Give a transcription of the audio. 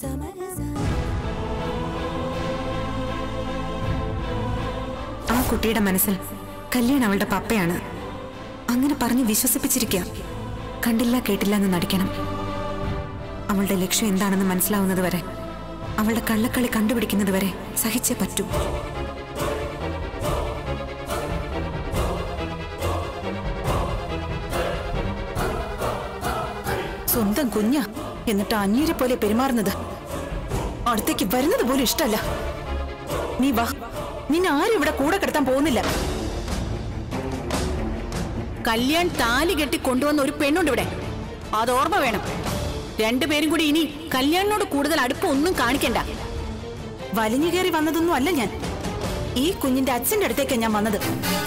ആ കുട്ടിയുടെ മനസ്സിൽ കല്യാൺ അവളുടെ പപ്പയാണ് അങ്ങനെ പറഞ്ഞ് വിശ്വസിപ്പിച്ചിരിക്കുക കണ്ടില്ല കേട്ടില്ല എന്ന് നടിക്കണം അവളുടെ ലക്ഷ്യം എന്താണെന്ന് മനസ്സിലാവുന്നത് വരെ അവളുടെ കള്ളക്കളി കണ്ടുപിടിക്കുന്നത് വരെ സഹിച്ചേ പറ്റൂ സ്വന്തം കുഞ്ഞ എന്നിട്ട് അന്യരെ പോലെ പെരുമാറുന്നത് അടുത്തേക്ക് വരുന്നത് പോലും ഇഷ്ടല്ല നീ വാ നിന്നെ ആരും ഇവിടെ കൂടെ കിടത്താൻ പോകുന്നില്ല കല്യാൺ താലി കെട്ടി കൊണ്ടുവന്ന ഒരു പെണ്ണുണ്ട് ഇവിടെ അത് ഓർമ്മ വേണം രണ്ടുപേരും കൂടി ഇനി കല്യാണിനോട് കൂടുതൽ അടുപ്പം ഒന്നും കാണിക്കണ്ട വലിഞ്ഞു കയറി വന്നതൊന്നും അല്ല ഞാൻ ഈ കുഞ്ഞിന്റെ അച്ഛന്റെ അടുത്തേക്കാ ഞാൻ വന്നത്